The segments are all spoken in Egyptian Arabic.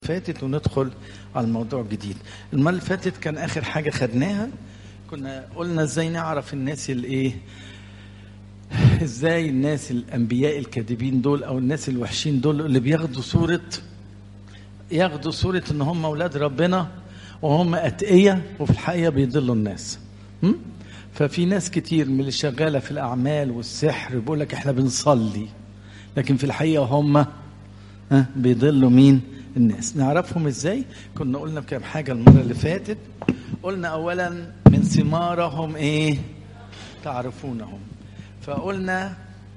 فاتت وندخل على الموضوع الجديد المرة اللي فاتت كان آخر حاجة خدناها كنا قلنا ازاي نعرف الناس الايه ازاي الناس الانبياء الكاذبين دول او الناس الوحشين دول اللي بياخدوا صورة ياخدوا صورة ان هم اولاد ربنا وهم اتقية وفي الحقيقة بيضلوا الناس م? ففي ناس كتير من اللي شغالة في الاعمال والسحر بيقول لك احنا بنصلي لكن في الحقيقة هم ها بيضلوا مين الناس نعرفهم ازاي كنا قلنا بكام حاجة المرة اللي فاتت قلنا اولا من ثمارهم ايه تعرفونهم فقلنا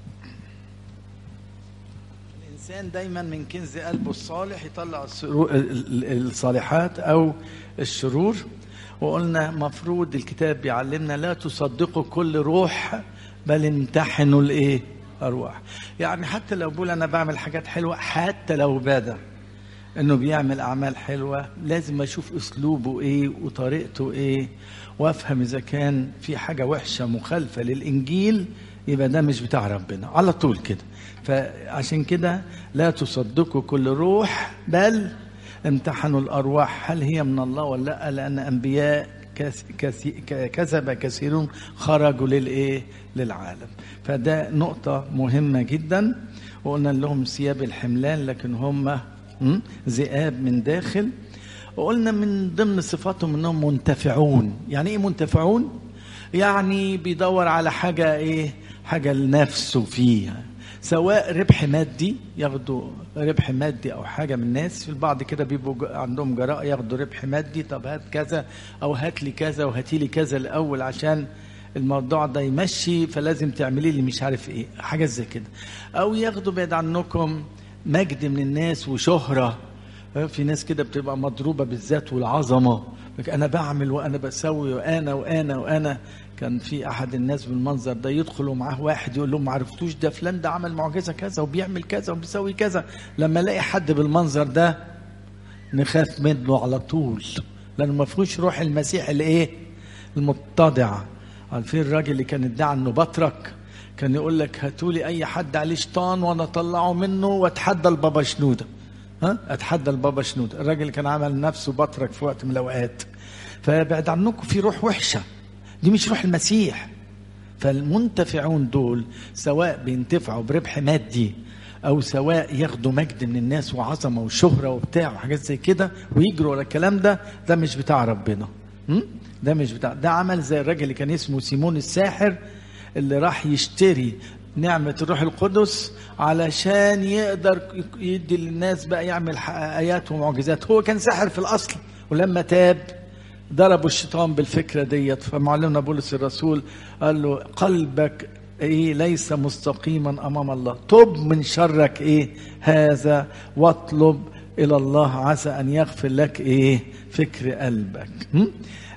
الانسان دايما من كنز قلبه الصالح يطلع السرو- ال- ال- الصالحات او الشرور وقلنا مفروض الكتاب بيعلمنا لا تصدقوا كل روح بل امتحنوا الايه ارواح يعني حتى لو بقول انا بعمل حاجات حلوه حتى لو بدا انه بيعمل اعمال حلوه لازم اشوف اسلوبه ايه وطريقته ايه وافهم اذا كان في حاجه وحشه مخالفه للانجيل يبقى ده مش بتاع ربنا على طول كده فعشان كده لا تصدقوا كل روح بل امتحنوا الارواح هل هي من الله ولا لا لان انبياء كس- كسي- ك- كذب كثيرون خرجوا للايه للعالم فده نقطه مهمه جدا وقلنا لهم ثياب الحملان لكن هم م? ذئاب من داخل وقلنا من ضمن صفاتهم انهم منتفعون يعني ايه منتفعون يعني بيدور على حاجه ايه حاجه لنفسه فيها سواء ربح مادي ياخدوا ربح مادي او حاجه من الناس في البعض كده بيبقوا ج- عندهم جراء ياخدوا ربح مادي طب هات كذا او هات لي كذا وهاتي لي كذا الاول عشان الموضوع ده يمشي فلازم تعملي لي مش عارف ايه حاجه زي كده او ياخدوا بعيد عنكم مجد من الناس وشهره في ناس كده بتبقى مضروبه بالذات والعظمه لك انا بعمل وانا بسوي وانا وانا وانا كان في احد الناس بالمنظر ده يدخل ومعاه واحد يقول لهم ما عرفتوش ده فلان ده عمل معجزه كذا وبيعمل كذا وبيسوي كذا لما الاقي حد بالمنظر ده نخاف منه على طول لانه ما فيهوش روح المسيح الايه المتضع عارفين الراجل اللي كان ادعى انه بطرك كان يقول لك هاتوا لي اي حد عليه شيطان وانا اطلعه منه واتحدى البابا شنوده ها اتحدى البابا شنوده الراجل اللي كان عمل نفسه بطرك في وقت من الاوقات فبعد عنكم في روح وحشه دي مش روح المسيح فالمنتفعون دول سواء بينتفعوا بربح مادي او سواء ياخدوا مجد من الناس وعظمه وشهره وبتاع وحاجات زي كده ويجروا ورا الكلام ده ده مش بتاع ربنا م? ده مش بتاع ده عمل زي الراجل اللي كان اسمه سيمون الساحر اللي راح يشتري نعمة الروح القدس علشان يقدر يدي للناس بقى يعمل ح- آيات ومعجزات هو كان ساحر في الأصل ولما تاب ضربوا الشيطان بالفكرة ديت فمعلمنا بولس الرسول قال له قلبك ايه ليس مستقيما امام الله تب من شرك ايه هذا واطلب الى الله عسى ان يغفر لك ايه فكر قلبك م?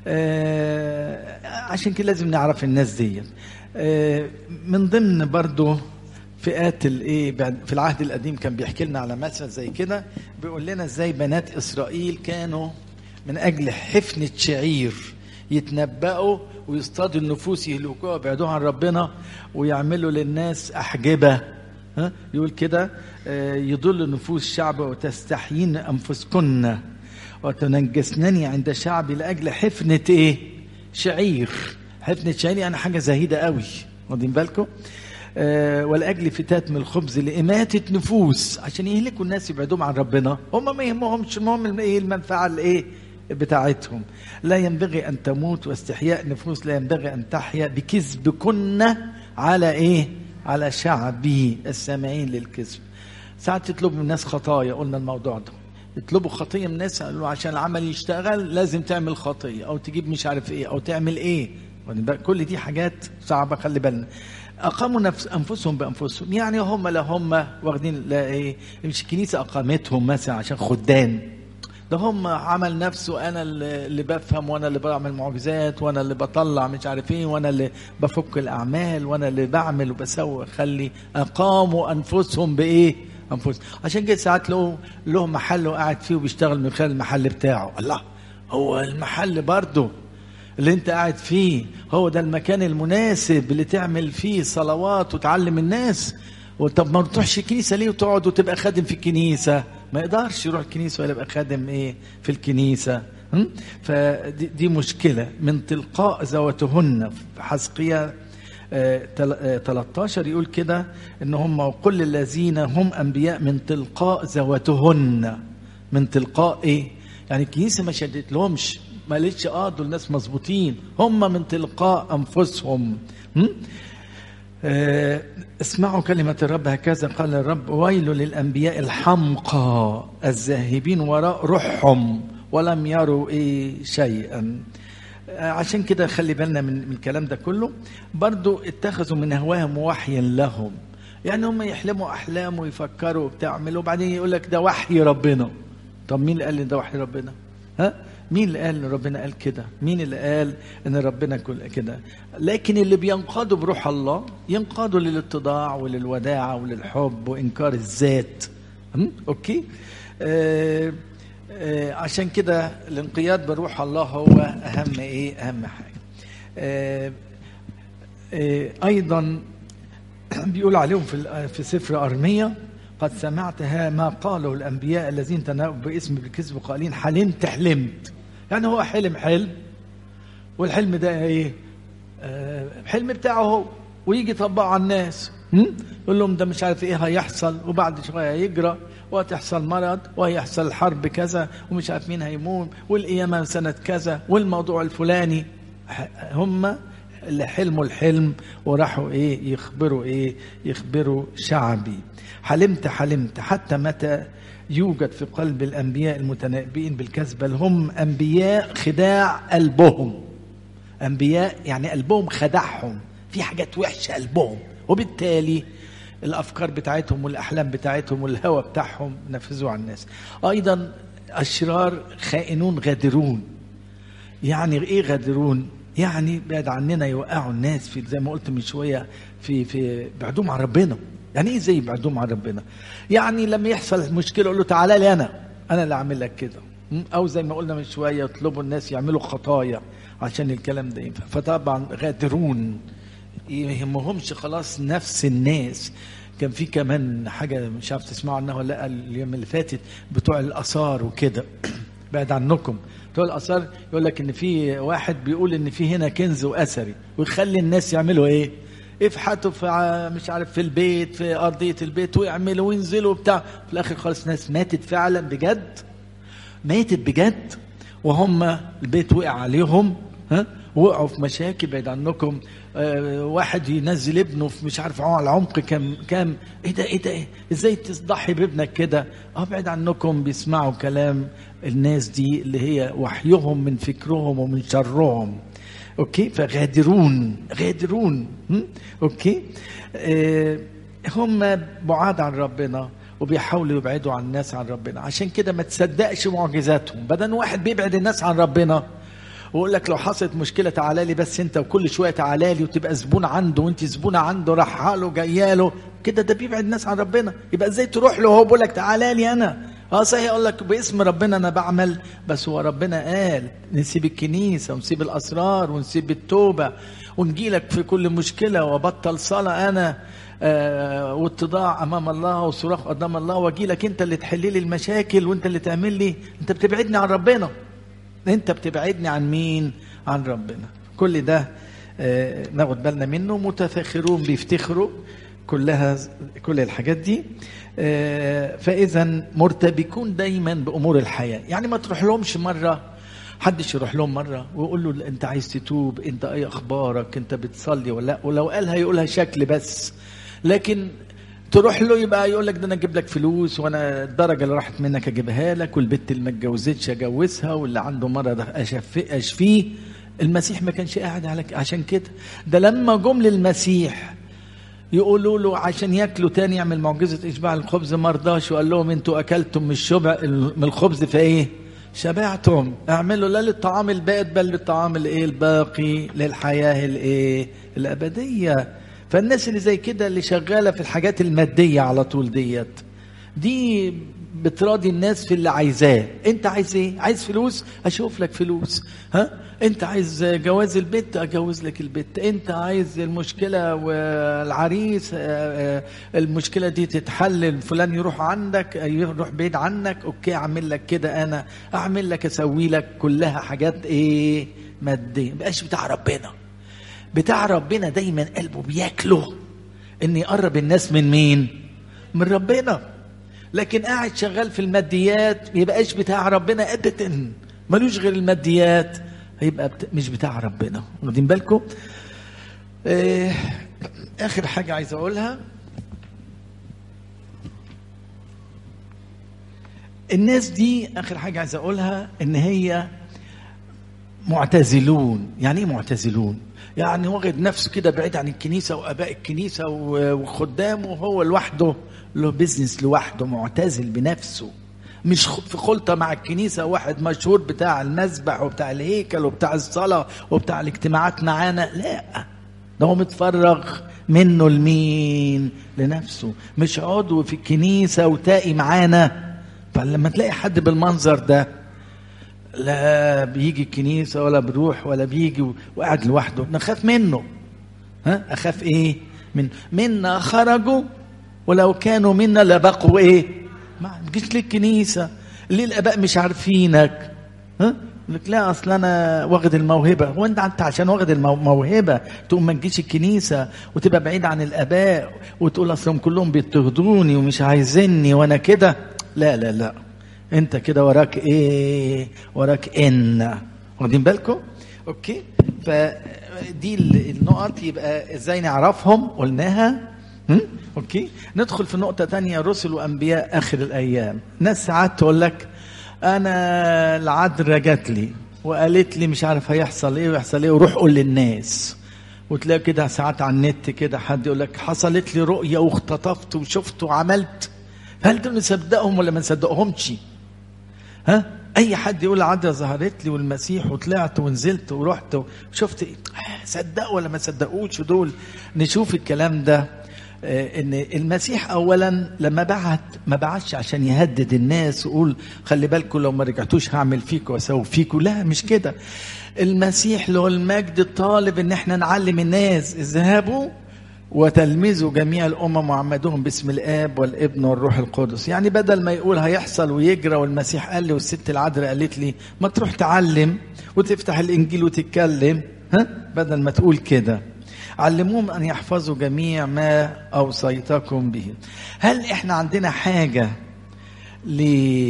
آه عشان كده لازم نعرف الناس دي آه من ضمن برضو فئات الايه بعد- في العهد القديم كان بيحكي لنا على مثل زي كده بيقول لنا ازاي بنات اسرائيل كانوا من اجل حفنه شعير يتنبأوا ويصطادوا النفوس يهلكوها ويبعدوها عن ربنا ويعملوا للناس احجبه ها يقول كده آه، يضل نفوس شعب وتستحيين انفسكن وتنجسنني عند شعبي لاجل حفنه ايه شعير حفنه شعير يعني حاجه زهيده قوي واخدين بالكم آه، ولاجل فتات من الخبز لاماته نفوس عشان يهلكوا الناس يبعدوهم عن ربنا هم ما يهمهمش المهم ايه المنفعه الايه بتاعتهم لا ينبغي ان تموت واستحياء نفوس لا ينبغي ان تحيا بكذبكن على ايه على شعبي السامعين للكذب ساعات تطلبوا من الناس خطايا قلنا الموضوع ده يطلبوا خطيه من الناس قالوا عشان العمل يشتغل لازم تعمل خطيه او تجيب مش عارف ايه او تعمل ايه واخدين بالك؟ كل دي حاجات صعبه خلي بالنا اقاموا نفس انفسهم بانفسهم يعني هم لا هم واخدين لا ايه مش الكنيسه اقامتهم مثلا عشان خدام ده هم عمل نفسه انا اللي اللي بفهم وانا اللي بعمل معجزات وانا اللي بطلع مش عارف ايه وانا اللي بفك الاعمال وانا اللي بعمل وبسوي خلي اقاموا انفسهم بايه انفسهم عشان كده ساعات له له محل وقاعد فيه وبيشتغل من خلال المحل بتاعه الله هو المحل برضه اللي انت قاعد فيه هو ده المكان المناسب اللي تعمل فيه صلوات وتعلم الناس وطب ما تروحش الكنيسه ليه وتقعد وتبقى خادم في الكنيسه ما يقدرش يروح الكنيسه ولا يبقى خادم ايه في الكنيسه م? فدي دي مشكله من تلقاء ذواتهن في حزقية آه، تل- آه، 13 يقول كده ان هم وكل الذين هم انبياء من تلقاء ذواتهن من تلقاء ايه يعني الكنيسه ما شدت لهمش ما قالتش اه دول ناس مظبوطين هم من تلقاء انفسهم م? آه، اسمعوا كلمة الرب هكذا قال الرب ويل للأنبياء الحمقى الذاهبين وراء روحهم ولم يروا إيه شيئا آه، عشان كده خلي بالنا من, من الكلام ده كله برضو اتخذوا من هواهم وحيا لهم يعني هم يحلموا أحلام ويفكروا وبتعملوا وبعدين يقول لك ده وحي ربنا طب مين اللي قال لي ده وحي ربنا ها مين اللي قال ان ربنا قال كده مين اللي قال ان ربنا كل كده لكن اللي بينقادوا بروح الله ينقادوا للاتضاع وللوداعة وللحب وإنكار الذات هم؟ أوكي آه آه عشان كده الانقياد بروح الله هو أهم إيه أهم حاجة آه آه أيضا بيقول عليهم في في سفر أرمية قد سمعت ها ما قاله الأنبياء الذين تناؤوا باسم بالكذب قائلين حلمت حلمت يعني هو حلم حلم والحلم ده ايه آه حلم بتاعه هو ويجي يطبقه على الناس هم؟ يقول لهم ده مش عارف ايه هيحصل وبعد شويه هيجرى وهتحصل مرض وهيحصل حرب كذا ومش عارف مين هيموت والقيامه سنه كذا والموضوع الفلاني هم اللي حلموا الحلم وراحوا ايه يخبروا ايه يخبروا شعبي حلمت حلمت حتى متى يوجد في قلب الانبياء المتنبئين بالكذب بل هم انبياء خداع قلبهم انبياء يعني قلبهم خدعهم في حاجات وحشه قلبهم وبالتالي الافكار بتاعتهم والاحلام بتاعتهم والهوى بتاعهم نفذوا على الناس ايضا اشرار خائنون غادرون يعني ايه غادرون يعني بعد عننا يوقعوا الناس في زي ما قلت من شويه في في بعدهم عن ربنا يعني ايه زي بعدهم عن ربنا يعني لما يحصل مشكله اقول له تعالى لي انا انا اللي اعمل لك كده او زي ما قلنا من شويه يطلبوا الناس يعملوا خطايا عشان الكلام ده ينفع فطبعا غادرون يهمهمش خلاص نفس الناس كان في كمان حاجه مش عارف تسمعوا عنها ولا لا اليوم اللي فاتت بتوع الاثار وكده بعد عنكم بتوع الاثار يقول لك ان في واحد بيقول ان في هنا كنز واثري ويخلي الناس يعملوا ايه افحتوا في مش عارف في البيت في ارضيه البيت ويعملوا وينزلوا بتاع في الاخر خالص ناس ماتت فعلا بجد ماتت بجد وهم البيت وقع عليهم ها وقعوا في مشاكل بعيد عنكم آه واحد ينزل ابنه في مش عارف على عمق كام كام ايه ده ايه ده إيه؟ ازاي تضحي بابنك كده اه بعيد عنكم بيسمعوا كلام الناس دي اللي هي وحيهم من فكرهم ومن شرهم اوكي فغادرون غادرون هم؟ اوكي آه هم بعاد عن ربنا وبيحاولوا يبعدوا عن الناس عن ربنا عشان كده ما تصدقش معجزاتهم بدل واحد بيبعد الناس عن ربنا ويقول لك لو حصلت مشكله تعالى لي بس انت وكل شويه تعالى لي وتبقى زبون عنده وانت زبونه عنده راح له جايه له كده ده بيبعد الناس عن ربنا يبقى ازاي تروح له وهو بيقول لك تعالى لي انا اه صحيح يقول لك باسم ربنا انا بعمل بس هو ربنا قال نسيب الكنيسه ونسيب الاسرار ونسيب التوبه ونجي لك في كل مشكله وبطل صلاه انا آه واتضاع امام الله وصراخ قدام الله واجي لك انت اللي تحل لي المشاكل وانت اللي تعمل لي انت بتبعدني عن ربنا انت بتبعدني عن مين عن ربنا كل ده آه ناخد بالنا منه متفاخرون بيفتخروا كلها كل الحاجات دي آه فاذا مرتبكون دايما بامور الحياه يعني ما تروح لهمش مره حدش يروح لهم مره ويقول له انت عايز تتوب انت ايه اخبارك انت بتصلي ولا لا ولو قالها يقولها شكل بس لكن تروح له يبقى يقول لك ده انا اجيب لك فلوس وانا الدرجه اللي راحت منك اجيبها لك والبت اللي ما اتجوزتش اجوزها واللي عنده مرض اشفيه المسيح ما كانش قاعد على عشان كده ده لما جم للمسيح يقولوا له عشان ياكلوا تاني يعمل معجزه اشباع الخبز ما رضاش وقال لهم انتوا اكلتم من الشبع من الخبز فايه؟ شبعتم اعملوا لا للطعام البائد بل للطعام الايه الباقي للحياه الايه الابديه فالناس اللي زي كده اللي شغاله في الحاجات الماديه على طول ديت دي بتراضي الناس في اللي عايزاه انت عايز ايه عايز فلوس اشوف لك فلوس ها انت عايز جواز البيت اجوز لك البيت انت عايز المشكله والعريس آه، آه، المشكله دي تتحل فلان يروح عندك يروح بعيد عنك اوكي اعمل لك كده انا اعمل لك اسوي لك كلها حاجات ايه ماديه مبقاش بتاع ربنا بتاع ربنا دايما قلبه بياكله ان يقرب الناس من مين من ربنا لكن قاعد شغال في الماديات ما يبقاش بتاع ربنا ابدا ملوش غير الماديات هيبقى بت... مش بتاع ربنا واخدين بالكم آه... اخر حاجه عايز اقولها الناس دي اخر حاجه عايز اقولها ان هي معتزلون يعني ايه معتزلون يعني واخد نفسه كده بعيد عن الكنيسه واباء الكنيسه وخدامه هو لوحده له بيزنس لوحده معتزل بنفسه مش في خلطه مع الكنيسه واحد مشهور بتاع المسبح وبتاع الهيكل وبتاع الصلاه وبتاع الاجتماعات معانا لا ده هو متفرغ منه لمين لنفسه مش عضو في الكنيسه وتاقي معانا فلما تلاقي حد بالمنظر ده لا بيجي الكنيسة ولا بيروح ولا بيجي وقاعد لوحده نخاف منه ها أخاف إيه من منا خرجوا ولو كانوا منا لبقوا إيه ما تجيش للكنيسة ليه الآباء مش عارفينك ها لك لا اصل انا واخد الموهبه هو انت انت عشان واخد الموهبه تقوم ما تجيش الكنيسه وتبقى بعيد عن الاباء وتقول اصلهم كلهم بيضطهدوني ومش عايزيني وانا كده لا لا لا انت كده وراك ايه وراك ان واخدين بالكم اوكي فدي النقط يبقى ازاي نعرفهم قلناها هم؟ اوكي ندخل في نقطه تانية رسل وانبياء اخر الايام ناس ساعات تقول لك انا العذراء جات لي وقالت لي مش عارف هيحصل ايه ويحصل ايه وروح قول للناس وتلاقي كده ساعات على النت كده حد يقول لك حصلت لي رؤيه واختطفت وشفت وعملت هل دول نصدقهم ولا ما نصدقهمش؟ ها اي حد يقول العذراء ظهرت لي والمسيح وطلعت ونزلت ورحت وشفت إيه؟ صدقوا ولا ما صدقوش دول نشوف الكلام ده آه، ان المسيح اولا لما بعت ما بعتش عشان يهدد الناس ويقول خلي بالكم لو ما رجعتوش هعمل فيكم واسوي فيكم لا مش كده المسيح له المجد طالب ان احنا نعلم الناس اذهبوا وتلمذوا جميع الامم وعمدوهم باسم الاب والابن والروح القدس يعني بدل ما يقول هيحصل ويجرى والمسيح قال لي والست العذراء قالت لي ما تروح تعلم وتفتح الانجيل وتتكلم ها بدل ما تقول كده علموهم ان يحفظوا جميع ما اوصيتكم به هل احنا عندنا حاجه ل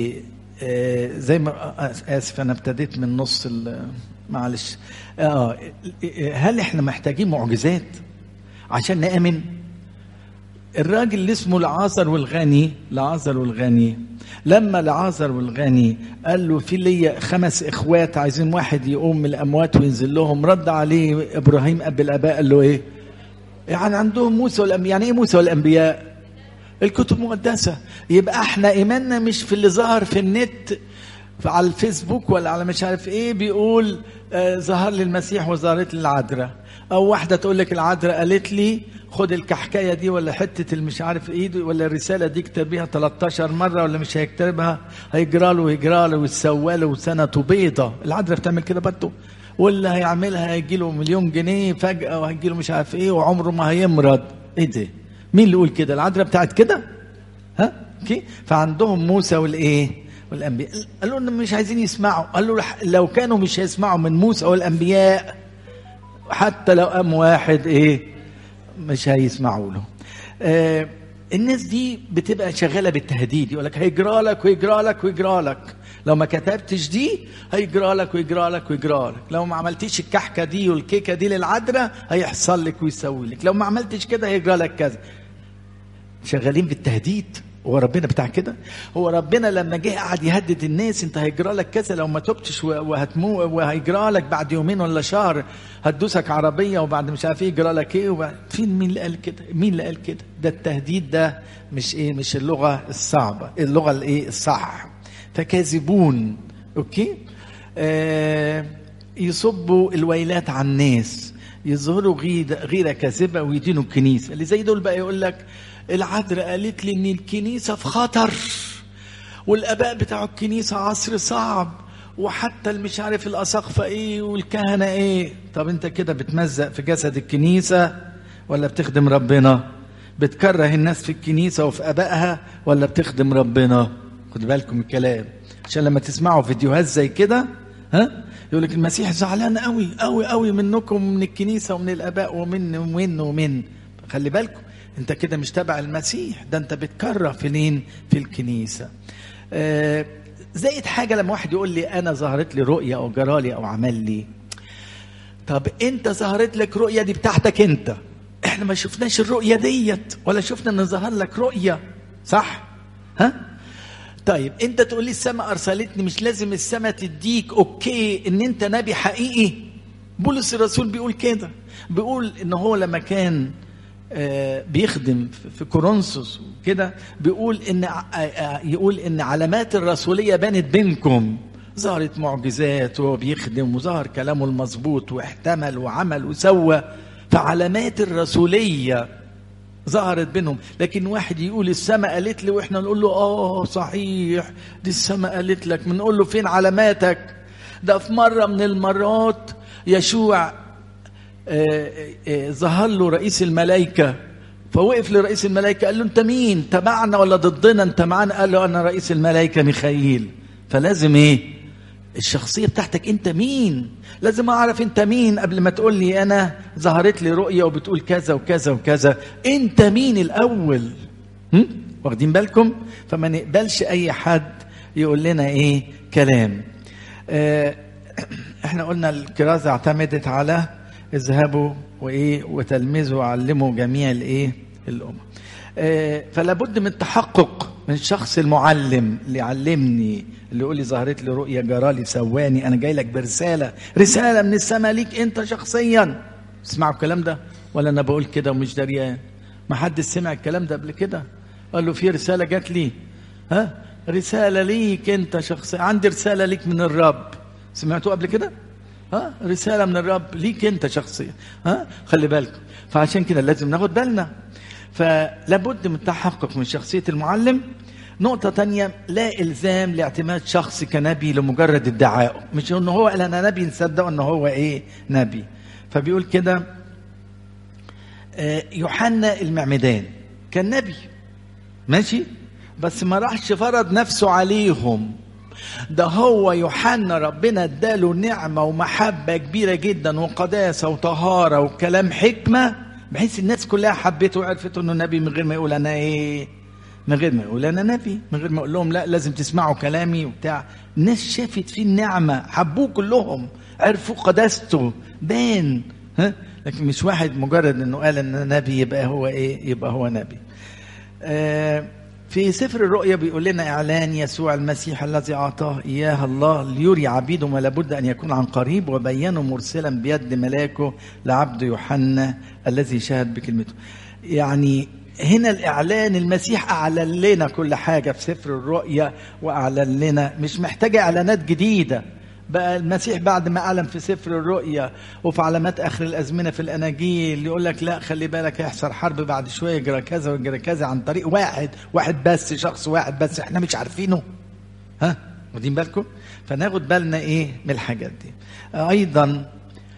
آه، زي ما آه، اسف انا ابتديت من نص ال- معلش اه هل احنا محتاجين معجزات عشان نامن الراجل اللي اسمه العازر والغني العازر والغني لما العازر والغني قال له في ليا خمس اخوات عايزين واحد يقوم من الاموات وينزل لهم رد عليه ابراهيم اب الاباء قال له ايه يعني عندهم موسى والانبياء يعني ايه موسى والانبياء الكتب مقدسه يبقى احنا ايماننا مش في اللي ظهر في النت في- على الفيسبوك ولا على مش عارف ايه بيقول آه ظهر لي المسيح وظهرت لي العذراء او واحده تقول لك العذراء قالت لي خد الكحكايه دي ولا حته المش عارف ايه دي ولا الرساله دي اكتب بيها 13 مره ولا مش هيكتبها هيجرى له ويجرى له ويتسوى له وسنته بيضه العذراء بتعمل كده برضه واللي هيعملها هيجي له مليون جنيه فجاه وهيجي له مش عارف ايه وعمره ما هيمرض ايه ده مين اللي يقول كده العذراء بتاعت كده ها اوكي فعندهم موسى والايه والانبياء قالوا لهم مش عايزين يسمعوا قالوا لح- لو كانوا مش هيسمعوا من موسى والانبياء حتى لو قام واحد ايه مش هيسمعوا له آه الناس دي بتبقى شغاله بالتهديد يقول لك هيجرى لك ويجرى لك ويجرى لك لو ما كتبتش دي هيجرى لك ويجرى لك ويجرى لك لو ما عملتيش الكحكه دي والكيكه دي للعذراء هيحصل لك ويسوي لك لو ما عملتش كده هيجرى لك كذا شغالين بالتهديد هو ربنا بتاع كده هو ربنا لما جه قعد يهدد الناس انت هيجرى لك كذا لو ما تبتش و- وهتمو وهيجرى لك بعد يومين ولا شهر هتدوسك عربيه وبعد مش عارف ايه يجرى لك ايه وبعد فين مين اللي قال كده مين اللي قال كده ده التهديد ده مش ايه مش اللغه الصعبه اللغه الايه الصح فكاذبون اوكي آه يصبوا الويلات على الناس يظهروا غيرة, غيرة كاذبة ويدينوا الكنيسة اللي زي دول بقى يقول لك العذراء قالت لي ان الكنيسة في خطر والاباء بتاع الكنيسه عصر صعب وحتى المش عارف الاساقفه ايه والكهنه ايه طب انت كده بتمزق في جسد الكنيسه ولا بتخدم ربنا بتكره الناس في الكنيسه وفي ابائها ولا بتخدم ربنا خد بالكم الكلام عشان لما تسمعوا فيديوهات زي كده ها يقول لك المسيح زعلان قوي قوي قوي منكم من الكنيسه ومن الاباء ومن ومن ومن خلي بالكم انت كده مش تبع المسيح ده انت بتكره فين في الكنيسه آه زائد حاجه لما واحد يقول لي انا ظهرت لي رؤيه او جرالي او عمل لي طب انت ظهرت لك رؤيه دي بتاعتك انت احنا ما شفناش الرؤيه ديت ولا شفنا ان ظهر لك رؤيه صح ها طيب انت تقول لي السماء ارسلتني مش لازم السماء تديك اوكي ان انت نبي حقيقي بولس الرسول بيقول كده بيقول ان هو لما كان آه بيخدم في كورنثوس كده بيقول ان آه يقول ان علامات الرسوليه بانت بينكم ظهرت معجزات وهو بيخدم وظهر كلامه المظبوط واحتمل وعمل وسوى فعلامات الرسوليه ظهرت بينهم لكن واحد يقول السماء قالت لي واحنا نقول له اه صحيح دي السماء قالت لك بنقول له فين علاماتك ده في مره من المرات يشوع ظهر له رئيس الملائكه فوقف لرئيس الملائكه قال له انت مين تبعنا ولا ضدنا انت معانا قال له انا رئيس الملائكه ميخائيل فلازم ايه الشخصية بتاعتك انت مين لازم اعرف انت مين قبل ما تقول لي انا ظهرت لي رؤية وبتقول كذا وكذا وكذا انت مين الاول هم؟ واخدين بالكم فما نقبلش اي حد يقول لنا ايه كلام اه احنا قلنا الكرازة اعتمدت على اذهبوا وايه وتلمذوا وعلموا جميع الايه الامم اه فلا بد من التحقق من الشخص المعلم اللي علمني اللي يقول لي ظهرت لي رؤيه جرالي سواني انا جاي لك برساله رساله من السماء ليك انت شخصيا تسمعوا الكلام ده ولا انا بقول كده ومش دريان ما حد سمع الكلام ده قبل كده قال له في رساله جات لي ها رساله ليك انت شخصيا عندي رساله ليك من الرب سمعتوا قبل كده ها رساله من الرب ليك انت شخصيا ها خلي بالكم فعشان كده لازم ناخد بالنا فلابد من التحقق من شخصيه المعلم نقطة تانية لا إلزام لاعتماد شخص كنبي لمجرد ادعائه مش إنه هو قال أنا نبي نصدق إنه هو إيه نبي فبيقول كده يوحنا المعمدان كان نبي ماشي بس ما راحش فرض نفسه عليهم ده هو يوحنا ربنا اداله نعمة ومحبة كبيرة جدا وقداسة وطهارة وكلام حكمة بحيث الناس كلها حبته وعرفت انه نبي من غير ما يقول انا ايه من غير ما يقول انا نبي من غير ما اقول لهم لا لازم تسمعوا كلامي وبتاع الناس شافت فيه النعمه حبوه كلهم عرفوا قداسته بان ها لكن مش واحد مجرد انه قال ان نبي يبقى هو ايه يبقى هو نبي آه في سفر الرؤيا بيقول لنا اعلان يسوع المسيح الذي اعطاه اياه الله ليري عبيده ما لابد ان يكون عن قريب وبينه مرسلا بيد ملاكه لعبد يوحنا الذي شهد بكلمته يعني هنا الاعلان المسيح اعلن لنا كل حاجه في سفر الرؤيا واعلن لنا مش محتاجه اعلانات جديده بقى المسيح بعد ما اعلن في سفر الرؤيا وفي علامات اخر الازمنه في الاناجيل يقول لك لا خلي بالك هيحصل حرب بعد شويه يجرى كذا ويجرى كذا عن طريق واحد واحد بس شخص واحد بس احنا مش عارفينه ها واخدين بالكم فناخد بالنا ايه من الحاجات دي ايضا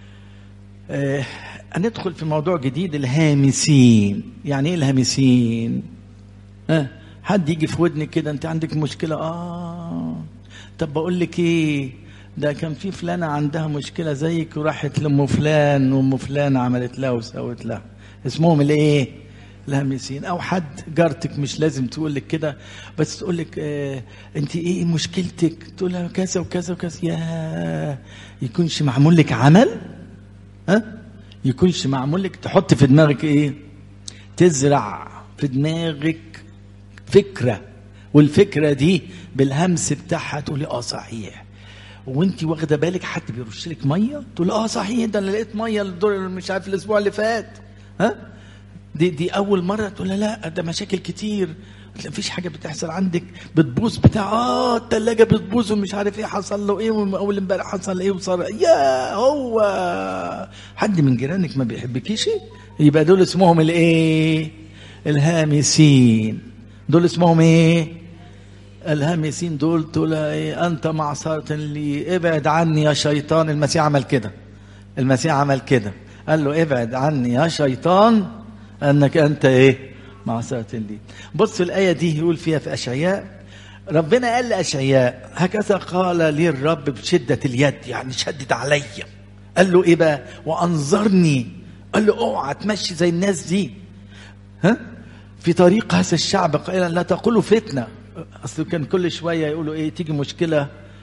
آه هندخل في موضوع جديد الهامسين يعني ايه الهامسين ها حد يجي في ودنك كده انت عندك مشكله اه طب بقول لك ايه ده كان في فلانة عندها مشكلة زيك وراحت لأم فلان وأم فلان عملت لها وسوت لها اسمهم الايه؟ الهامسين أو حد جارتك مش لازم تقول لك كده بس تقول لك اه أنت إيه مشكلتك؟ تقول لها كذا وكذا وكذا يا يكونش معمول لك عمل؟ ها؟ يكونش معمول لك تحط في دماغك إيه؟ تزرع في دماغك فكرة والفكرة دي بالهمس بتاعها تقولي اه صحيح وانت واخده بالك حد بيرش لك ميه تقول اه صحيح ده انا لقيت ميه الدور مش عارف الاسبوع اللي فات ها دي دي اول مره تقول لا ده مشاكل كتير مفيش حاجه بتحصل عندك بتبوظ بتاع اه الثلاجه بتبوظ ومش عارف ايه حصل له ايه واول امبارح حصل ايه وصار يا هو حد من جيرانك ما بيحبكيش يبقى دول اسمهم الايه الهامسين دول اسمهم ايه الهامسين دول تقول ايه انت معصرة لي ابعد عني يا شيطان المسيح عمل كده المسيح عمل كده قال له ابعد عني يا شيطان انك انت ايه معصرة لي بص الايه دي يقول فيها في اشعياء ربنا قال لاشعياء هكذا قال لي الرب بشده اليد يعني شدد عليا قال له ايه بقى وانظرني قال له اوعى تمشي زي الناس دي ها في طريق هذا الشعب قائلا لا تقولوا فتنه اصل كان كل شويه يقولوا ايه تيجي مشكله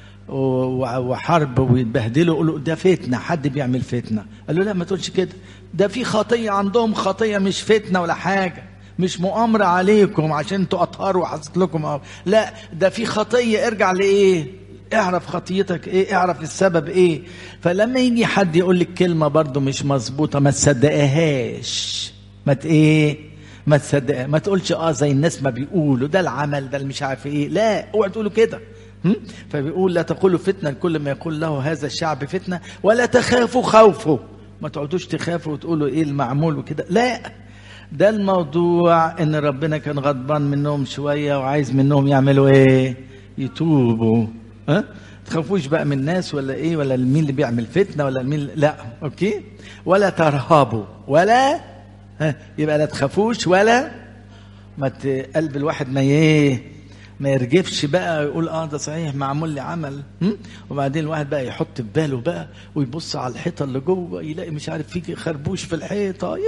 وحرب ويتبهدلوا يقولوا ده فتنه حد بيعمل فتنه قال له لا ما تقولش كده ده في خطيه عندهم خطيه مش فتنه ولا حاجه مش مؤامرة عليكم عشان انتوا اطهار وحصلت لكم أو. لا ده في خطية ارجع لايه اعرف خطيتك ايه اعرف السبب ايه فلما يجي حد يقول لك كلمة برضو مش مظبوطة ما تصدقهاش ما ت- ايه ما تصدق ما تقولش اه زي الناس ما بيقولوا ده العمل ده اللي مش عارف ايه لا اوعى تقولوا كده هم؟ فبيقول لا تقولوا فتنة كل ما يقول له هذا الشعب فتنة ولا تخافوا خوفه ما تقعدوش تخافوا وتقولوا ايه المعمول وكده لا ده الموضوع ان ربنا كان غضبان منهم شوية وعايز منهم يعملوا ايه يتوبوا ها تخافوش بقى من الناس ولا ايه ولا مين اللي بيعمل فتنة ولا مين لا اوكي ولا ترهبوا ولا ها يبقى لا تخافوش ولا ما ت- قلب الواحد ما ايه ما يرجفش بقى يقول اه ده صحيح معمول لي عمل هم؟ وبعدين الواحد بقى يحط في باله بقى ويبص على الحيطه اللي جوه يلاقي مش عارف في خربوش في الحيطه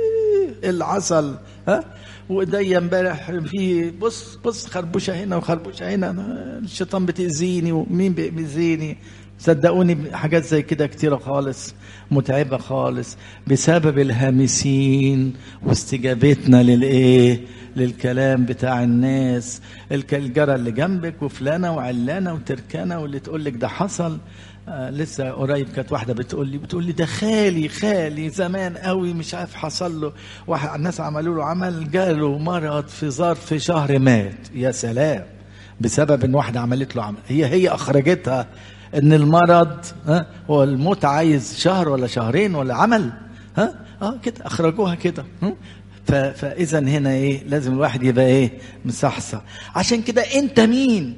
ايه العسل ها وايديا امبارح في بص بص خربوشه هنا وخربوشه هنا أنا الشيطان بتاذيني ومين بيأذيني صدقوني حاجات زي كده كتيرة خالص متعبة خالص بسبب الهامسين واستجابتنا للايه للكلام بتاع الناس الك- الجرى اللي جنبك وفلانة وعلانة وتركانة واللي تقول لك ده حصل آه لسه قريب كانت واحدة بتقول لي بتقول لي ده خالي خالي زمان قوي مش عارف حصل له واحد الناس عملوا له عمل جاله مرض في ظرف شهر مات يا سلام بسبب ان واحده عملت له عمل هي هي اخرجتها ان المرض ها هو الموت عايز شهر ولا شهرين ولا عمل ها اه كده اخرجوها كده هم؟ ف- فاذا هنا ايه لازم الواحد يبقى ايه مصحصح عشان كده انت مين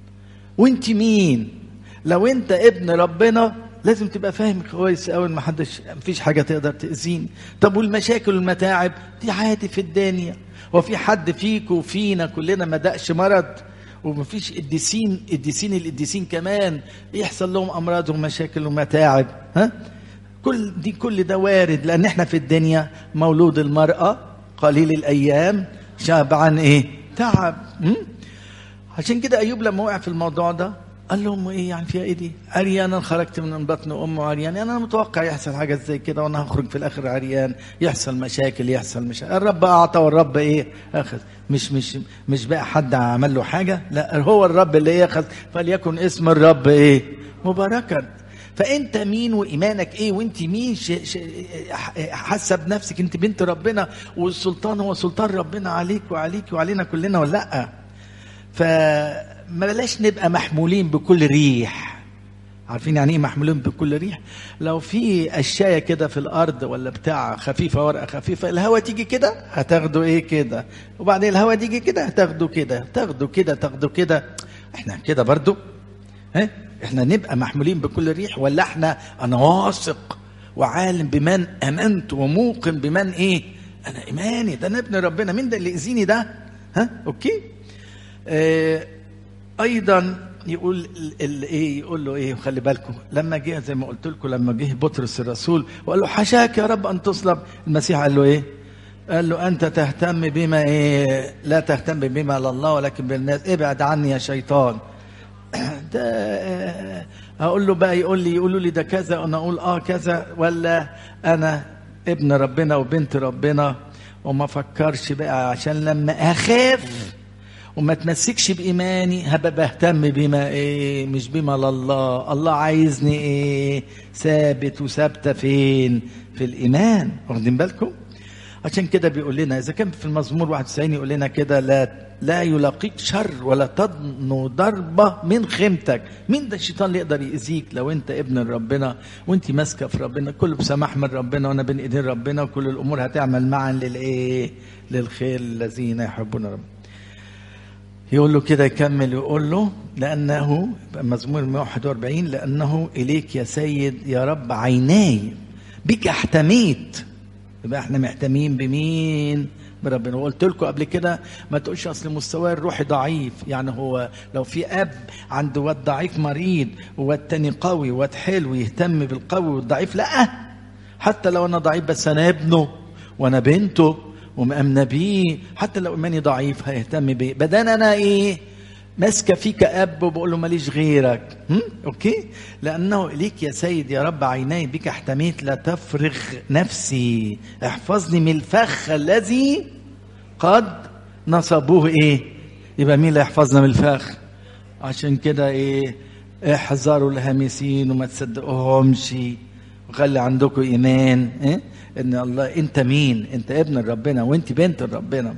وانت مين لو انت ابن ربنا لازم تبقى فاهم كويس قوي ان محدش مفيش حاجه تقدر تاذيني طب والمشاكل والمتاعب دي عادي في الدنيا وفي حد فيك وفينا كلنا ما دقش مرض ومفيش قديسين قديسين القديسين كمان يحصل لهم امراض ومشاكل ومتاعب ها كل دي كل ده وارد لان احنا في الدنيا مولود المراه قليل الايام شبعان ايه تعب م? عشان كده ايوب لما وقع في الموضوع ده قال لهم ايه يعني فيها ايه دي؟ عريانا خرجت من بطن امه عريان انا متوقع يحصل حاجه زي كده وانا هخرج في الاخر عريان يحصل مشاكل يحصل مش الرب اعطى والرب ايه اخذ مش مش مش بقى حد عمل له حاجه لا هو الرب اللي ياخذ فليكن اسم الرب ايه مباركا فانت مين وايمانك ايه وانت مين ش... ش... حاسه بنفسك انت بنت ربنا والسلطان هو سلطان ربنا عليك وعليك وعلينا كلنا ولا لا فما بلاش نبقى محمولين بكل ريح عارفين يعني ايه محمولين بكل ريح لو في اشياء كده في الارض ولا بتاع خفيفه ورقه خفيفه الهواء تيجي كده هتاخده ايه كده وبعدين الهواء تيجي كده هتاخده كده تاخده كده تاخده كده احنا كده برضو ها احنا نبقى محمولين بكل ريح ولا احنا انا واثق وعالم بمن امنت وموقن بمن ايه انا ايماني ده انا ابن ربنا مين ده اللي يأذيني ده ها اوكي آه ايضا يقول ال- ال- ايه يقول له ايه خلي بالكم لما جه زي ما قلت لكم لما جه بطرس الرسول وقال له حشاك يا رب ان تصلب المسيح قال له ايه قال له انت تهتم بما ايه لا تهتم بما لله ولكن بالناس ابعد عني يا شيطان ده آه، هقول له بقى يقول لي يقولوا لي ده كذا وانا اقول اه كذا ولا انا ابن ربنا وبنت ربنا وما فكرش بقى عشان لما اخاف وما تمسكش بايماني هبقى بهتم بما ايه مش بما لله الله عايزني ايه ثابت وثابته فين في الايمان واخدين بالكم عشان كده بيقول لنا اذا كان في المزمور 91 يقول لنا كده لا لا يلاقيك شر ولا تضن ضربه من خيمتك مين ده الشيطان اللي يقدر يأذيك لو انت ابن ربنا وانت ماسكه في ربنا كله بسماح من ربنا وانا بين ايدين ربنا وكل الامور هتعمل معا للايه للخير الذين يحبون ربنا يقول له كده يكمل يقول له لأنه مزمور 141 لأنه إليك يا سيد يا رب عيناي بك احتميت يبقى احنا محتمين بمين بربنا وقلت لكم قبل كده ما تقولش اصل مستواه الروحي ضعيف يعني هو لو في اب عنده واد ضعيف مريض وواد تاني قوي واد حلو يهتم بالقوي والضعيف لا حتى لو انا ضعيف بس انا ابنه وانا بنته ومأمنة بيه حتى لو ايماني ضعيف هيهتم بيه بدل انا ايه ماسكه فيك اب وبقول له ماليش غيرك هم؟ اوكي لانه اليك يا سيد يا رب عيناي بك احتميت لا تفرغ نفسي احفظني من الفخ الذي قد نصبوه ايه يبقى مين اللي يحفظنا من الفخ عشان كده ايه احذروا الهامسين وما تصدقوهمش وخلي عندكم ايمان إيه؟ ان الله انت مين انت ابن ربنا وانت بنت ربنا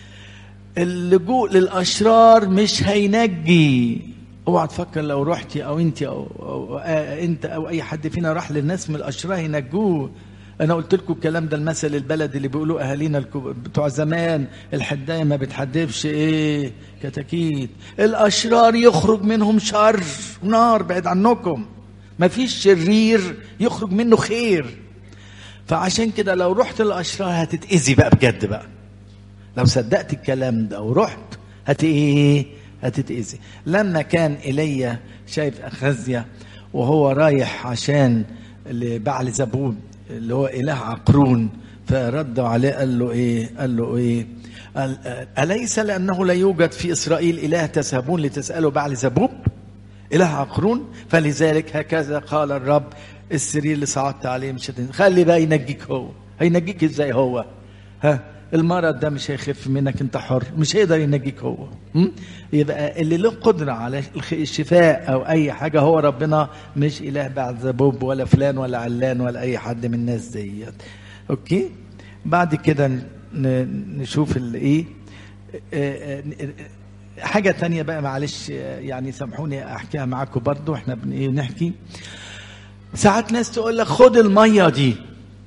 اللجوء للاشرار مش هينجي اوعى تفكر لو رحتي او انت أو, أو, أو انت او اي حد فينا راح للناس من الاشرار هينجوه انا قلت لكم الكلام ده المثل البلدي اللي بيقولوه اهالينا بتوع زمان الحدايه ما بتحدفش ايه كتاكيت الاشرار يخرج منهم شر نار بعد عنكم ما فيش شرير يخرج منه خير فعشان كده لو رحت الاشرار هتتاذي بقى بجد بقى لو صدقت الكلام ده ورحت هت ايه هتتاذي لما كان ايليا شايف اخزيا وهو رايح عشان لبعل زبون اللي هو اله عقرون فردوا عليه قال له ايه قال له ايه قال اليس لانه لا يوجد في اسرائيل اله تذهبون لتسالوا بعل زبوب اله عقرون فلذلك هكذا قال الرب السرير اللي صعدت عليه مش هتنزل خلي بقى ينجيك هو هينجيك ازاي هو ها المرض ده مش هيخف منك انت حر مش هيقدر ينجيك هو م? يبقى اللي له قدرة على الشفاء او اي حاجة هو ربنا مش اله بعد زبوب ولا فلان ولا علان ولا اي حد من الناس ديت اوكي بعد كده نشوف الايه حاجة تانية بقى معلش يعني سامحوني احكيها معاكم برضو احنا بنحكي ساعات ناس تقول لك خد المية دي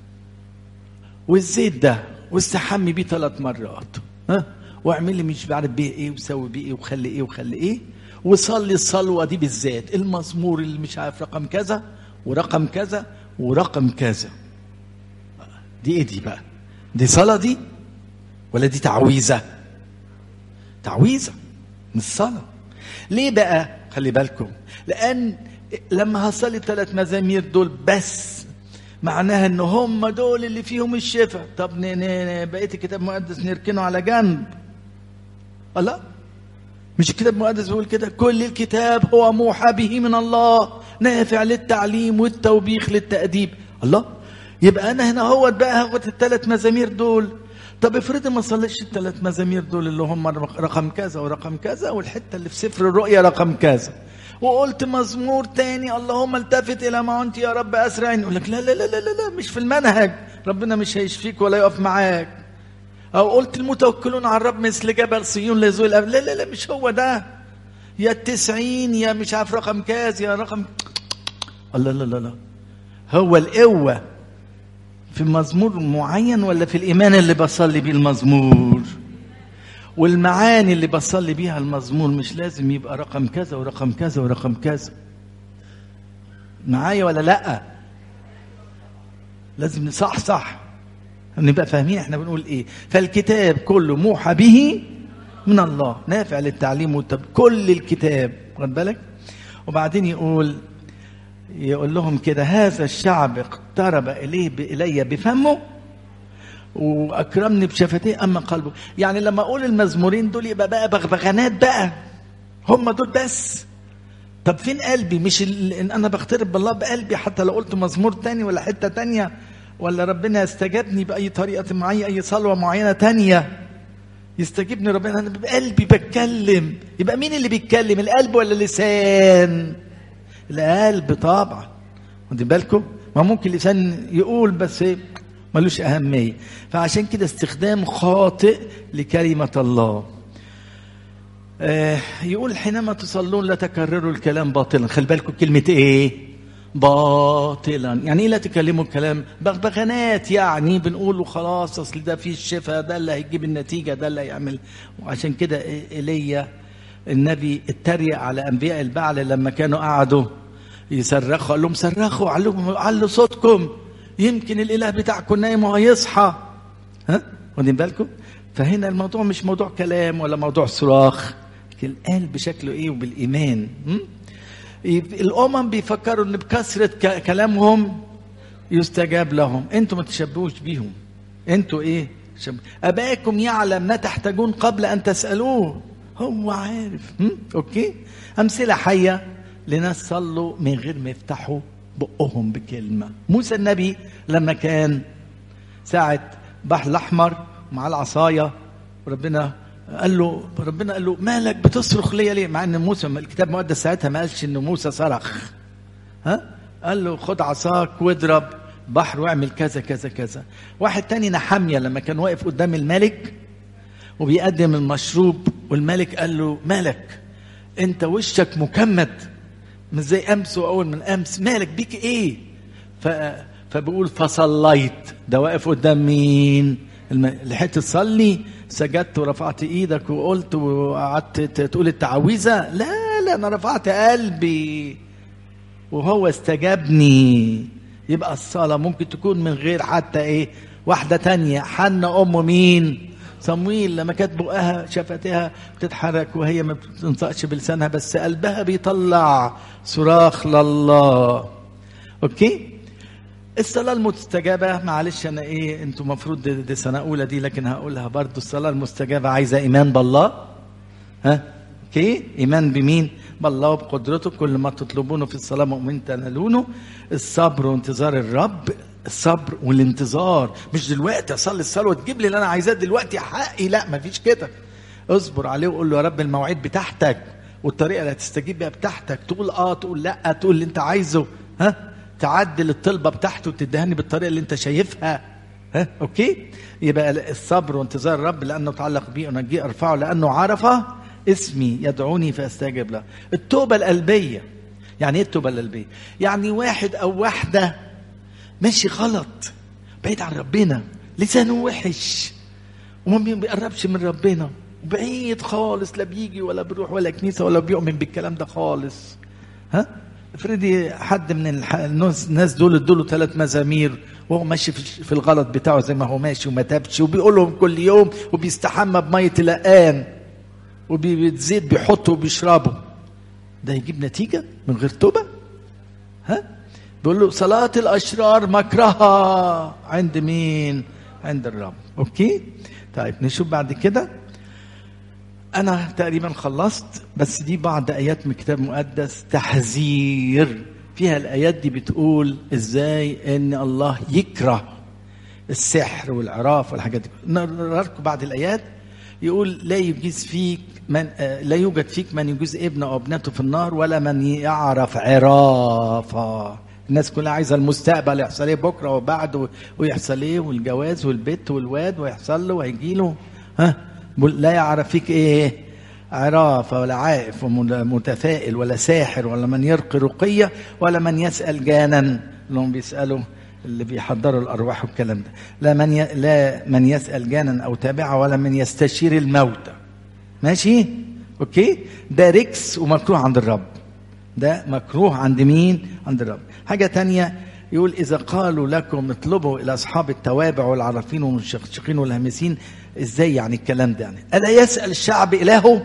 والزيت ده واستحمي بيه ثلاث مرات ها واعمل لي مش بعرف بيه ايه وسوي بيه ايه وخلي ايه وخلي ايه وصلي الصلوه دي بالذات المزمور اللي مش عارف رقم كذا ورقم كذا ورقم كذا دي ايه دي بقى دي صلاه دي ولا دي تعويذه تعويذه مش صلاه ليه بقى خلي بالكم لان لما هصلي الثلاث مزامير دول بس معناها ان هم دول اللي فيهم الشفاء طب بقيه الكتاب المقدس نركنه على جنب الله مش الكتاب المقدس بيقول كده كل الكتاب هو موحى به من الله نافع للتعليم والتوبيخ للتأديب الله يبقى انا هنا هو بقى هاخد الثلاث مزامير دول طب افرض ما صليتش الثلاث مزامير دول اللي هم رقم كذا ورقم كذا والحته اللي في سفر الرؤيا رقم كذا وقلت مزمور تاني اللهم التفت الى ما انت يا رب اسرع يقول لك لا لا لا لا لا مش في المنهج ربنا مش هيشفيك ولا يقف معاك او قلت المتوكلون على الرب مثل جبل صيون لا يزول لا لا لا مش هو ده يا التسعين يا مش عارف رقم كاز يا رقم الله لا لا لا هو القوة في مزمور معين ولا في الإيمان اللي بصلي بيه المزمور والمعاني اللي بصلي بيها المزمور مش لازم يبقى رقم كذا ورقم كذا ورقم كذا معايا ولا لا لازم نصحصح نبقى فاهمين احنا بنقول ايه فالكتاب كله موحى به من الله نافع للتعليم والتب كل الكتاب خد بالك وبعدين يقول يقول لهم كده هذا الشعب اقترب اليه الي بفمه واكرمني بشفتيه اما قلبه يعني لما اقول المزمورين دول يبقى بقى بغبغانات بقى هم دول بس طب فين قلبي مش ان انا بقترب بالله بقلبي حتى لو قلت مزمور تاني ولا حته تانيه ولا ربنا يستجابني باي طريقه معينه اي صلوه معينه تانيه يستجيبني ربنا انا بقلبي بتكلم يبقى مين اللي بيتكلم القلب ولا اللسان القلب طبعا واخدين بالكم ما ممكن اللسان يقول بس ايه ملوش أهمية فعشان كده استخدام خاطئ لكلمة الله آه يقول حينما تصلون لا تكرروا الكلام باطلا خلي بالكم كلمة ايه باطلا يعني ايه لا تكلموا الكلام بغبغانات يعني بنقول خلاص اصل ده فيه الشفاء ده اللي هيجيب النتيجة ده اللي هيعمل وعشان كده ايليا النبي اتريق على انبياء البعل لما كانوا قعدوا يصرخوا قال لهم صرخوا علوا علوا صوتكم يمكن الاله بتاعكم نايم وهيصحى ها واخدين بالكم فهنا الموضوع مش موضوع كلام ولا موضوع صراخ لكن القلب بشكله ايه وبالايمان م? الامم بيفكروا ان بكثره ك- كلامهم يستجاب لهم انتوا ما تشبهوش بيهم انتوا ايه شب... اباكم يعلم ما تحتاجون قبل ان تسالوه هو عارف م? اوكي امثله حيه لناس صلوا من غير ما يفتحوا بقهم بكلمه موسى النبي لما كان ساعة بحر الأحمر مع العصاية ربنا قال له ربنا قال له مالك بتصرخ ليا ليه؟ مع ان موسى الكتاب المقدس ساعتها ما قالش ان موسى صرخ ها؟ قال له خد عصاك واضرب بحر واعمل كذا كذا كذا واحد تاني نحمية لما كان واقف قدام الملك وبيقدم المشروب والملك قال له مالك انت وشك مكمد مش زي امس واول من امس مالك بيك ايه ف... فبقول فصليت ده واقف قدام مين الم... لحقت تصلي سجدت ورفعت ايدك وقلت وقعدت ت- تقول التعويذه لا لا انا رفعت قلبي وهو استجابني يبقى الصلاة ممكن تكون من غير حتى ايه واحدة تانية حنة أم مين صمويل لما كانت بقها شفتها بتتحرك وهي ما بتنطقش بلسانها بس قلبها بيطلع صراخ لله اوكي الصلاة المستجابة معلش أنا إيه أنتوا المفروض دي, دي سنة أولى دي لكن هقولها برضو الصلاة المستجابة عايزة إيمان بالله ها اوكي ايمان بمين بالله وبقدرته كل ما تطلبونه في الصلاه مؤمن تنالونه الصبر وانتظار الرب الصبر والانتظار مش دلوقتي اصلي الصلاه وتجيب لي اللي انا عايزاه دلوقتي حقي لا مفيش كده اصبر عليه وقول له يا رب المواعيد بتاعتك والطريقه اللي هتستجيب بيها بتاعتك تقول اه تقول لا تقول اللي انت عايزه ها تعدل الطلبه بتاعته وتدهني بالطريقه اللي انت شايفها ها اوكي يبقى الصبر وانتظار الرب لانه تعلق بي انجيه ارفعه لانه عرف اسمي يدعوني فاستجب له التوبه القلبيه يعني ايه التوبه القلبيه يعني واحد او واحده ماشي غلط بعيد عن ربنا لسانه وحش وما بيقربش من ربنا بعيد خالص لا بيجي ولا بيروح ولا كنيسه ولا بيؤمن بالكلام ده خالص ها افرضي حد من الح- الناس الناس دول ادوا ثلاث مزامير وهو ماشي في في الغلط بتاعه زي ما هو ماشي وما تابش وبيقول لهم كل يوم وبيستحمى بميه لقان وبزيت بيحطه وبيشربه ده يجيب نتيجه من غير توبه ها بيقول له صلاة الأشرار مكرها عند مين؟ عند الرب أوكي؟ طيب نشوف بعد كده أنا تقريبا خلصت بس دي بعض آيات من الكتاب المقدس تحذير فيها الآيات دي بتقول إزاي إن الله يكره السحر والعراف والحاجات دي نقرا لكم بعض الآيات يقول لا يجيز فيك من آه، لا يوجد فيك من يجوز ابنه او ابنته في النار ولا من يعرف عرافه الناس كلها عايزه المستقبل يحصل ايه بكره وبعد ويحصل ايه والجواز والبيت والواد ويحصل له وهيجي له ها بقول لا يعرف فيك ايه عرافة ولا عائف ومتفائل ولا ساحر ولا من يرقي رقية ولا من يسأل جانا لهم بيسألوا اللي بيحضروا الأرواح والكلام ده لا من ي... لا من يسأل جانا أو تابعة ولا من يستشير الموتى ماشي أوكي ده ركس ومكروه عند الرب ده مكروه عند مين عند الرب حاجة تانية يقول إذا قالوا لكم اطلبوا إلى أصحاب التوابع والعرافين والمشخشخين والهامسين إزاي يعني الكلام ده يعني ألا يسأل الشعب إلهه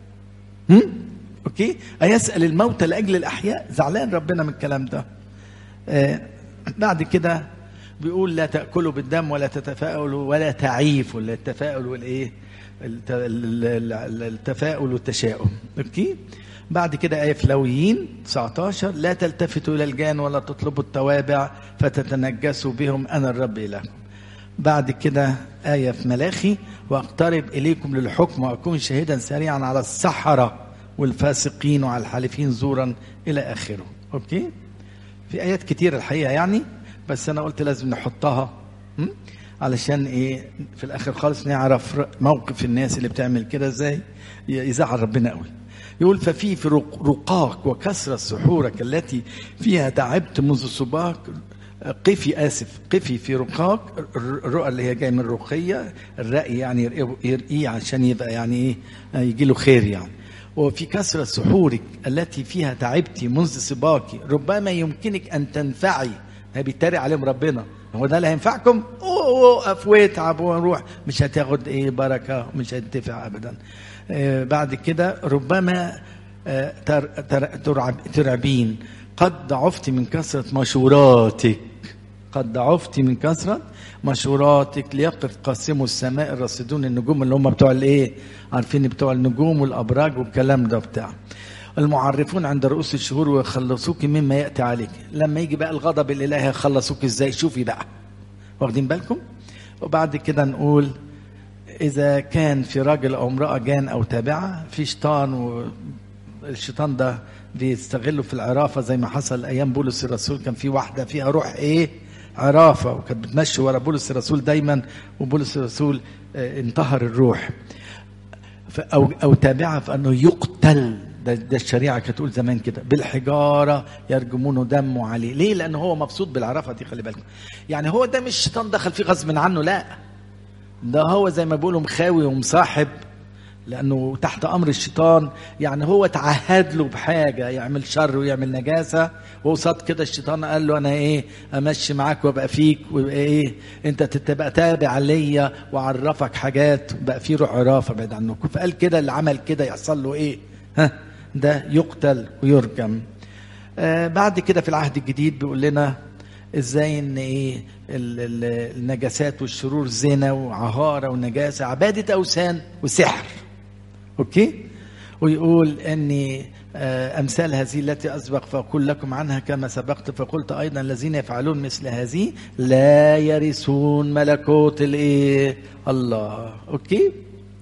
هم؟ أوكي أيسأل الموتى لأجل الأحياء زعلان ربنا من الكلام ده آه بعد كده بيقول لا تأكلوا بالدم ولا تتفاءلوا ولا تعيفوا ولا التفاؤل والإيه الت- ال- ال- التفاؤل والتشاؤم أوكي بعد كده آية في لويين 19 لا تلتفتوا إلى الجان ولا تطلبوا التوابع فتتنجسوا بهم أنا الرب إلهكم بعد كده آية في ملاخي وأقترب إليكم للحكم وأكون شاهدا سريعا على السحرة والفاسقين وعلى الحالفين زورا إلى آخره أوكي في آيات كتير الحقيقة يعني بس أنا قلت لازم نحطها م? علشان إيه في الآخر خالص نعرف ر- موقف الناس اللي بتعمل كده إزاي ي- يزعل ربنا قوي يقول ففي في رق- رقاك وكسرة سحورك التي فيها تعبت منذ صباك قفي آسف قفي في رقاك الر- الرؤى اللي هي جاية من الرقية الرأي يعني يرقيه- يرقيه عشان يبقى يعني إيه يجي له خير يعني وفي كثرة سحورك التي فيها تعبت منذ سباك ربما يمكنك أن تنفعي ده بيتريق عليهم ربنا هو ده اللي هينفعكم اوقف واتعب وروح مش هتاخد ايه بركه مش هتنتفع ابدا آه بعد كده ربما آه تر تر ترعب ترعبين قد ضعفت من كثره مشوراتك قد ضعفت من كثره مشوراتك ليقف قاسموا السماء الراصدون النجوم اللي هم بتوع الايه عارفين بتوع النجوم والابراج والكلام ده بتاع المعرفون عند رؤوس الشهور ويخلصوك مما ياتي عليك لما يجي بقى الغضب الالهي يخلصوك ازاي شوفي بقى واخدين بالكم وبعد كده نقول اذا كان في راجل او امراه جان او تابعه في شيطان والشيطان ده بيستغله في العرافه زي ما حصل ايام بولس الرسول كان في واحده فيها روح ايه عرافه وكانت بتمشي ورا بولس الرسول دايما وبولس الرسول اه انتهر الروح او او تابعه فانه يقتل ده, ده الشريعه كانت تقول زمان كده بالحجاره يرجمونه دمه عليه ليه لان هو مبسوط بالعرافه دي خلي بالكم يعني هو ده مش الشيطان دخل فيه غصب عنه لا ده هو زي ما بيقولوا مخاوي ومصاحب لانه تحت امر الشيطان يعني هو تعهد له بحاجه يعمل شر ويعمل نجاسه وقصاد كده الشيطان قال له انا ايه امشي معاك وابقى فيك ويبقى ايه انت تبقى تابع ليا واعرفك حاجات بقى في روح عرافه بعيد عنكم فقال كده اللي عمل كده يحصل له ايه ها ده يقتل ويرجم آه بعد كده في العهد الجديد بيقول لنا ازاي ان ايه النجاسات والشرور زنا وعهاره ونجاسه عباده اوثان وسحر اوكي ويقول اني آه امثال هذه التي اسبق فاقول لكم عنها كما سبقت فقلت ايضا الذين يفعلون مثل هذه لا يرثون ملكوت الايه الله اوكي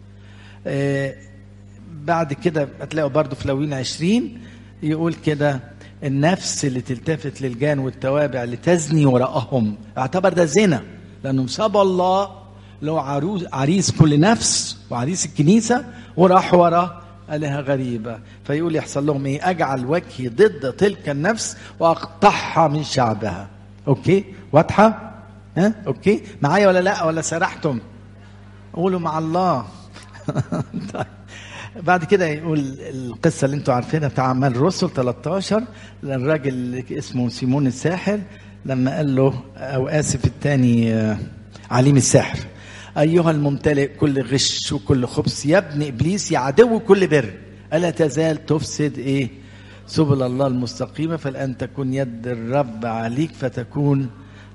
آه بعد كده هتلاقوا برضو في لوين عشرين يقول كده النفس اللي تلتفت للجان والتوابع لتزني وراءهم اعتبر ده زنا لانه ساب الله لو عروس عريس كل نفس وعريس الكنيسه وراح ورا آلهة غريبة فيقول يحصل لهم ايه اجعل وجهي ضد تلك النفس واقطعها من شعبها اوكي واضحة ها اوكي معايا ولا لا ولا سرحتم قولوا مع الله طيب بعد كده يقول القصه اللي انتم عارفينها بتاع اعمال الرسل 13 الراجل اللي اسمه سيمون الساحر لما قال له او اسف الثاني عليم الساحر ايها الممتلئ كل غش وكل خبث يا ابن ابليس يا عدو كل بر الا تزال تفسد ايه سبل الله المستقيمه فالان تكون يد الرب عليك فتكون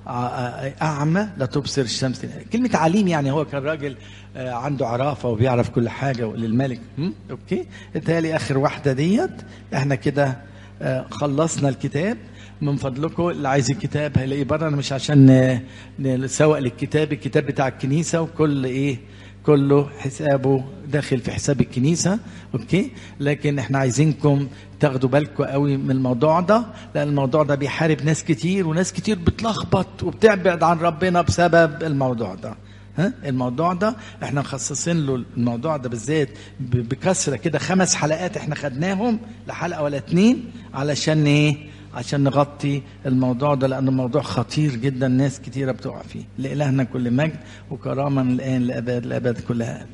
أعمى لا تبصر الشمس كلمة عليم يعني هو كان راجل عنده عرافة وبيعرف كل حاجة للملك أوكي التالي آخر واحدة ديت احنا كده خلصنا الكتاب من فضلكم اللي عايز الكتاب هيلاقيه بره انا مش عشان نسوق للكتاب الكتاب بتاع الكنيسه وكل ايه كله حسابه داخل في حساب الكنيسه اوكي لكن احنا عايزينكم تاخدوا بالكم قوي من الموضوع ده لان الموضوع ده بيحارب ناس كتير وناس كتير بتلخبط وبتبعد عن ربنا بسبب الموضوع ده ها الموضوع ده احنا مخصصين له الموضوع ده بالذات بكثره كده خمس حلقات احنا خدناهم لحلقه ولا اتنين علشان ايه عشان نغطي الموضوع ده لأنه موضوع خطير جدا ناس كتيرة بتقع فيه لإلهنا كل مجد وكرامة الآن لأبد الأبد كلها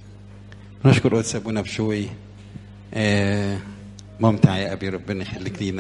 نشكر قدس أبونا بشوي آه ممتع يا أبي ربنا يخليك لينا